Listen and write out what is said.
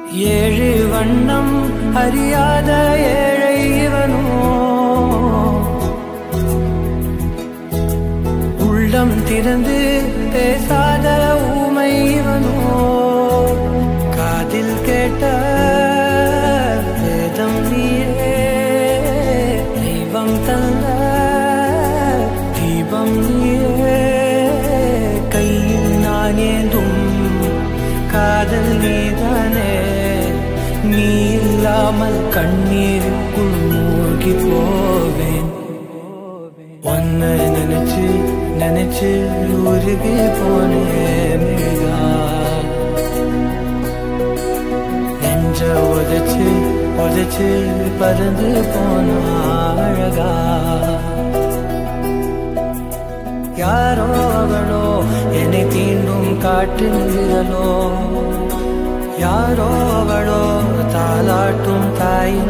ஏழு வண்ணம் அறியாத ஏழை இவனோ உள்ளம் திறந்து பேசாத ஊமை இவனோ காதில் கேட்ட வேதம் நீயே தெய்வம் தந்த தீபம் நீயே கையில் நான் ஏந்தும் காதல் நீதானே நீ இல்லாமல் கண்ணீருக்குள் மூழ்கி போவேன் உன்னை நினைச்சு நினைச்சு உருகி போனேன் மிகா நெஞ்ச உதைச்சு உதைச்சு பறந்து போன அழகா யாரோ அவளோ என்னை தீண்டும் காட்டின் விரலோ யாரோ அவளோ தாலாட்டும் தாயின்